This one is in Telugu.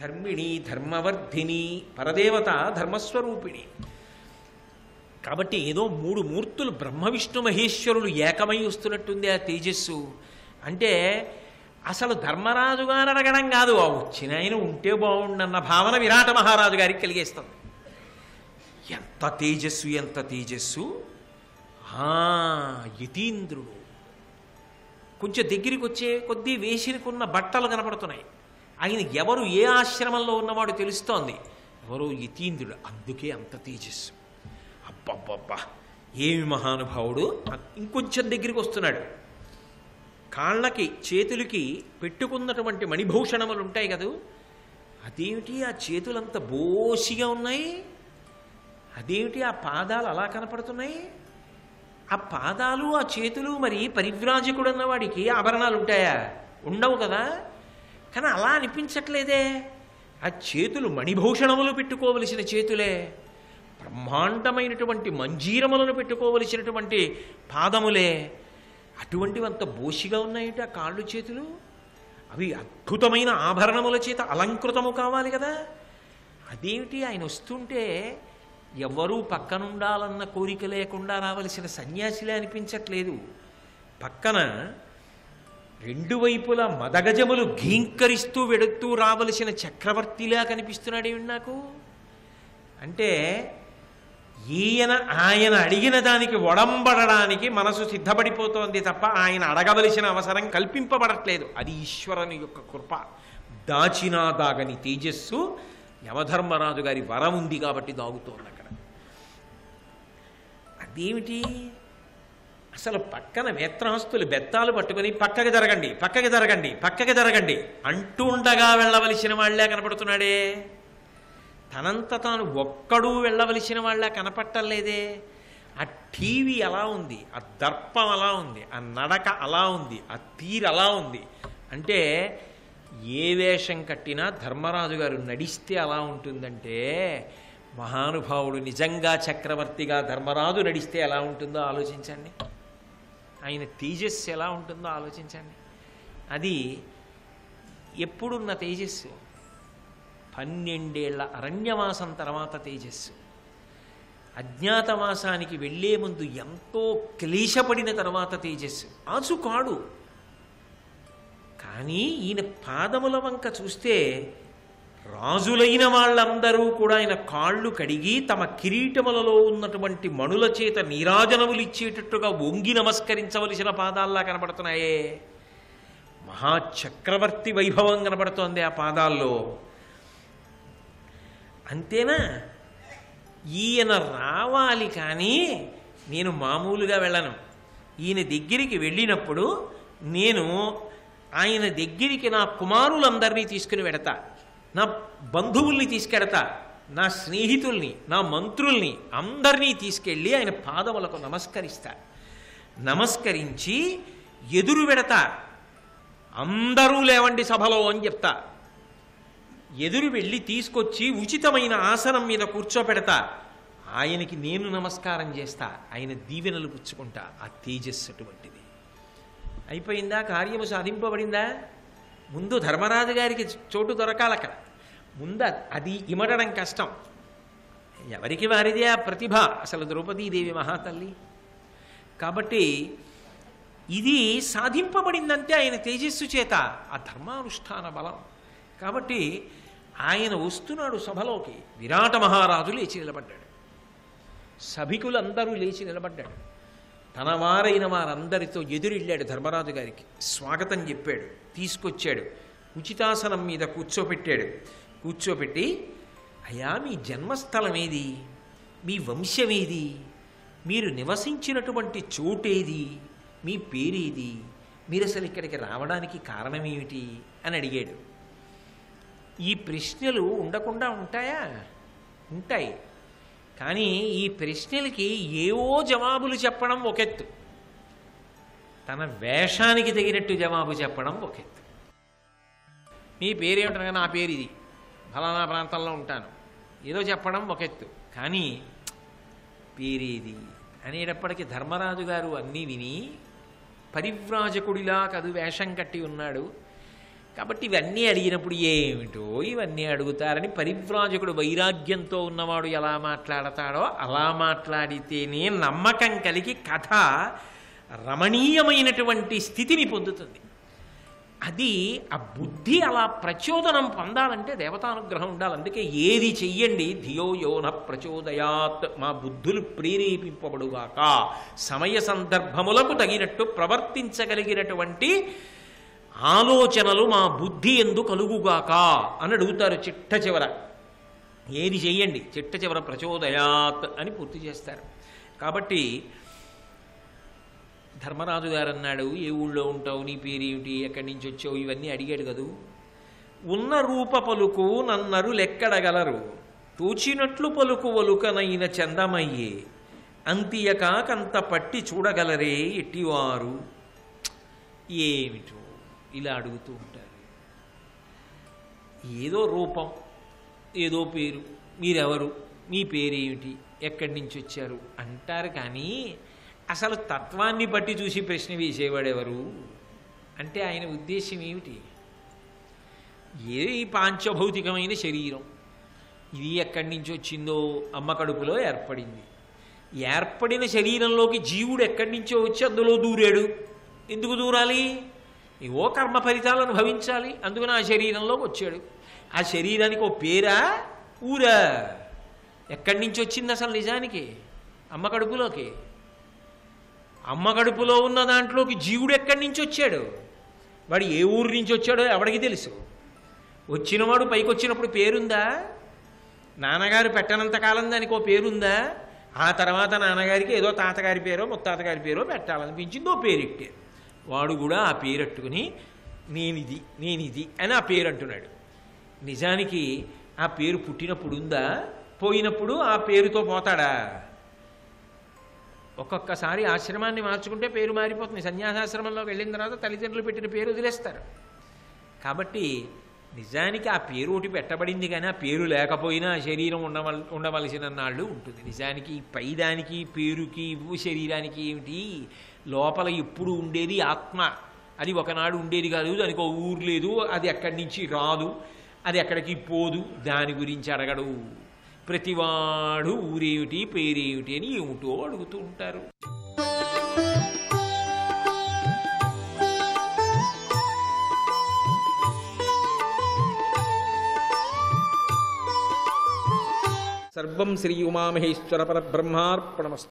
ధర్మిణి ధర్మవర్ధిని పరదేవత ధర్మస్వరూపిణి కాబట్టి ఏదో మూడు మూర్తులు బ్రహ్మ విష్ణు మహేశ్వరులు ఏకమై వస్తున్నట్టుంది ఆ తేజస్సు అంటే అసలు ధర్మరాజు గారు అడగడం కాదు ఆ వచ్చిన ఆయన ఉంటే బాగుండన్న భావన విరాట మహారాజు గారికి కలిగేస్తుంది ఎంత తేజస్సు ఎంత తేజస్సు ఆ, యతీంద్రుడు కొంచెం దగ్గరికి వచ్చే కొద్దీ వేసినకున్న బట్టలు కనపడుతున్నాయి ఆయన ఎవరు ఏ ఆశ్రమంలో ఉన్నవాడు తెలుస్తోంది ఎవరు యతీంద్రుడు అందుకే అంత తేజస్సు అబ్బబ్బబ్బా ఏమి మహానుభావుడు ఇంకొంచెం దగ్గరికి వస్తున్నాడు కాళ్ళకి చేతులకి పెట్టుకున్నటువంటి మణిభూషణములు ఉంటాయి కదూ అదేమిటి ఆ చేతులంత బోసిగా ఉన్నాయి అదేమిటి ఆ పాదాలు అలా కనపడుతున్నాయి ఆ పాదాలు ఆ చేతులు మరి పరివ్రాజకుడు అన్నవాడికి ఆభరణాలు ఉంటాయా ఉండవు కదా కానీ అలా అనిపించట్లేదే ఆ చేతులు మణిభూషణములు పెట్టుకోవలసిన చేతులే బ్రహ్మాండమైనటువంటి మంజీరములను పెట్టుకోవలసినటువంటి పాదములే అటువంటివి అంత బోసిగా ఉన్నాయిట ఆ కాళ్ళు చేతులు అవి అద్భుతమైన ఆభరణముల చేత అలంకృతము కావాలి కదా అదేమిటి ఆయన వస్తుంటే ఎవ్వరూ పక్కనుండాలన్న కోరిక లేకుండా రావలసిన సన్యాసిలే అనిపించట్లేదు పక్కన రెండు వైపులా మదగజములు ఘీంకరిస్తూ వెడుతూ రావలసిన చక్రవర్తిలా కనిపిస్తున్నాడేమి నాకు అంటే ఈయన ఆయన అడిగిన దానికి ఒడంబడడానికి మనసు సిద్ధపడిపోతోంది తప్ప ఆయన అడగవలసిన అవసరం కల్పింపబడట్లేదు అది ఈశ్వరుని యొక్క కృప దాచినా దాగని తేజస్సు యమధర్మరాజు గారి వరం ఉంది కాబట్టి దాగుతోంది అక్కడ అదేమిటి అసలు పక్కన వేత్రాస్తులు బెత్తాలు పట్టుకొని పక్కకి జరగండి పక్కకి జరగండి పక్కకి జరగండి అంటుండగా వెళ్ళవలసిన వాళ్లే కనపడుతున్నాడే తనంత తాను ఒక్కడూ వెళ్ళవలసిన వాళ్ళ కనపట్టలేదే ఆ టీవీ అలా ఉంది ఆ దర్పం అలా ఉంది ఆ నడక అలా ఉంది ఆ తీరు అలా ఉంది అంటే ఏ వేషం కట్టినా ధర్మరాజు గారు నడిస్తే అలా ఉంటుందంటే మహానుభావుడు నిజంగా చక్రవర్తిగా ధర్మరాజు నడిస్తే ఎలా ఉంటుందో ఆలోచించండి ఆయన తేజస్సు ఎలా ఉంటుందో ఆలోచించండి అది ఎప్పుడున్న తేజస్సు పన్నెండేళ్ల అరణ్యవాసం తర్వాత తేజస్సు అజ్ఞాతవాసానికి వెళ్లే ముందు ఎంతో క్లేశపడిన తర్వాత తేజస్సు ఆచు కాడు కానీ ఈయన పాదముల వంక చూస్తే రాజులైన వాళ్ళందరూ కూడా ఆయన కాళ్ళు కడిగి తమ కిరీటములలో ఉన్నటువంటి మణుల చేత నీరాజనములు ఇచ్చేటట్టుగా వంగి నమస్కరించవలసిన పాదాల్లా కనబడుతున్నాయే మహాచక్రవర్తి వైభవం కనబడుతోంది ఆ పాదాల్లో అంతేనా ఈయన రావాలి కానీ నేను మామూలుగా వెళ్ళను ఈయన దగ్గరికి వెళ్ళినప్పుడు నేను ఆయన దగ్గరికి నా కుమారులందరినీ తీసుకుని వెడతా నా బంధువుల్ని తీసుకెడతా నా స్నేహితుల్ని నా మంత్రుల్ని అందరినీ తీసుకెళ్ళి ఆయన పాదములకు నమస్కరిస్తా నమస్కరించి ఎదురు వెడతా అందరూ లేవండి సభలో అని చెప్తా ఎదురు వెళ్ళి తీసుకొచ్చి ఉచితమైన ఆసనం మీద కూర్చోపెడతా ఆయనకి నేను నమస్కారం చేస్తా ఆయన దీవెనలు పుచ్చుకుంటా ఆ తేజస్సు అటువంటిది అయిపోయిందా కార్యము సాధింపబడిందా ముందు ధర్మరాజు గారికి చోటు దొరకాలి అక్కడ ముందు అది ఇమడడం కష్టం ఎవరికి వారిదే ఆ ప్రతిభ అసలు ద్రౌపదీదేవి మహాతల్లి కాబట్టి ఇది సాధింపబడిందంటే ఆయన తేజస్సు చేత ఆ ధర్మానుష్ఠాన బలం కాబట్టి ఆయన వస్తున్నాడు సభలోకి విరాట మహారాజు లేచి నిలబడ్డాడు సభికులందరూ లేచి నిలబడ్డాడు తన వారైన వారందరితో ఎదురెళ్ళాడు ధర్మరాజు గారికి స్వాగతం చెప్పాడు తీసుకొచ్చాడు ఉచితాసనం మీద కూర్చోపెట్టాడు కూర్చోపెట్టి అయ్యా మీ జన్మస్థలం ఏది మీ వంశమేది మీరు నివసించినటువంటి చోటేది మీ పేరేది మీరు అసలు ఇక్కడికి రావడానికి కారణమేమిటి అని అడిగాడు ఈ ప్రశ్నలు ఉండకుండా ఉంటాయా ఉంటాయి కానీ ఈ ప్రశ్నలకి ఏవో జవాబులు చెప్పడం ఒకెత్తు తన వేషానికి తగినట్టు జవాబు చెప్పడం ఒకెత్తు మీ పేరేమిటనగా నా పేరు ఇది ఫలానా ప్రాంతంలో ఉంటాను ఏదో చెప్పడం ఒకెత్తు కానీ పేరేది అనేటప్పటికీ ధర్మరాజు గారు అన్నీ విని పరివ్రాజకుడిలా కదు వేషం కట్టి ఉన్నాడు కాబట్టి ఇవన్నీ అడిగినప్పుడు ఏమిటో ఇవన్నీ అడుగుతారని పరివ్రాజకుడు వైరాగ్యంతో ఉన్నవాడు ఎలా మాట్లాడతాడో అలా మాట్లాడితేనే నమ్మకం కలిగి కథ రమణీయమైనటువంటి స్థితిని పొందుతుంది అది ఆ బుద్ధి అలా ప్రచోదనం పొందాలంటే దేవతానుగ్రహం ఉండాలి అందుకే ఏది చెయ్యండి ధియో యోన ప్రచోదయాత్ మా బుద్ధులు ప్రేరేపింపబడుగాక సమయ సందర్భములకు తగినట్టు ప్రవర్తించగలిగినటువంటి ఆలోచనలు మా బుద్ధి ఎందు కలుగుగాక అని అడుగుతారు చిట్ట చివర ఏది చెయ్యండి చిట్ట చివర ప్రచోదయాత్ అని పూర్తి చేస్తారు కాబట్టి ధర్మరాజు గారు అన్నాడు ఏ ఊళ్ళో ఉంటావు నీ పేరేమిటి ఎక్కడి నుంచి వచ్చావు ఇవన్నీ అడిగాడు కదూ ఉన్న రూప పలుకు నన్నరు లెక్కడగలరు తూచినట్లు పలుకు వలుకనైన చందమయ్యే అంతియక కంత పట్టి చూడగలరే ఎట్టివారు ఏమిటో ఇలా అడుగుతూ ఉంటారు ఏదో రూపం ఏదో పేరు మీరెవరు మీ పేరేమిటి ఎక్కడి నుంచి వచ్చారు అంటారు కానీ అసలు తత్వాన్ని బట్టి చూసి ప్రశ్న వేసేవాడెవరు అంటే ఆయన ఉద్దేశం ఏమిటి ఏ ఈ పాంచభౌతికమైన శరీరం ఇది ఎక్కడి నుంచి వచ్చిందో అమ్మ కడుపులో ఏర్పడింది ఏర్పడిన శరీరంలోకి జీవుడు ఎక్కడి నుంచో వచ్చి అందులో దూరాడు ఎందుకు దూరాలి ఏవో కర్మ ఫలితాలను భవించాలి అందుకని ఆ శరీరంలోకి వచ్చాడు ఆ శరీరానికి ఓ పేరా ఊరా ఎక్కడి నుంచి వచ్చింది అసలు నిజానికి అమ్మ కడుపులోకి అమ్మ కడుపులో ఉన్న దాంట్లోకి జీవుడు ఎక్కడి నుంచి వచ్చాడు వాడు ఏ ఊరు నుంచి వచ్చాడో ఎవడికి తెలుసు వచ్చినవాడు పైకి వచ్చినప్పుడు పేరుందా నాన్నగారు పెట్టనంత కాలం దానికి ఓ పేరుందా ఆ తర్వాత నాన్నగారికి ఏదో తాతగారి పేరో ముత్తాతగారి పేరో పెట్టాలనిపించిందో పేరెట్టారు వాడు కూడా ఆ పేరెట్టుకుని నేనిది నేనిది అని ఆ పేరు అంటున్నాడు నిజానికి ఆ పేరు పుట్టినప్పుడు ఉందా పోయినప్పుడు ఆ పేరుతో పోతాడా ఒక్కొక్కసారి ఆశ్రమాన్ని మార్చుకుంటే పేరు మారిపోతుంది సన్యాసాశ్రమంలోకి వెళ్ళిన తర్వాత తల్లిదండ్రులు పెట్టిన పేరు వదిలేస్తారు కాబట్టి నిజానికి ఆ పేరు ఒకటి పెట్టబడింది కానీ ఆ పేరు లేకపోయినా ఆ శరీరం ఉండవల్ ఉండవలసిన నాళ్ళు ఉంటుంది నిజానికి ఈ పైదానికి పేరుకి శరీరానికి ఏమిటి లోపల ఎప్పుడు ఉండేది ఆత్మ అది ఒకనాడు ఉండేది కాదు దానికి ఒక ఊరు లేదు అది ఎక్కడి నుంచి రాదు అది ఎక్కడికి పోదు దాని గురించి అడగడు ప్రతివాడు ఊరేమిటి పేరేమిటి అని ఏమిటో అడుగుతూ ఉంటారు సర్వం శ్రీ ఉమామహేశ్వర పరబ్రహ్మార్పణమస్తు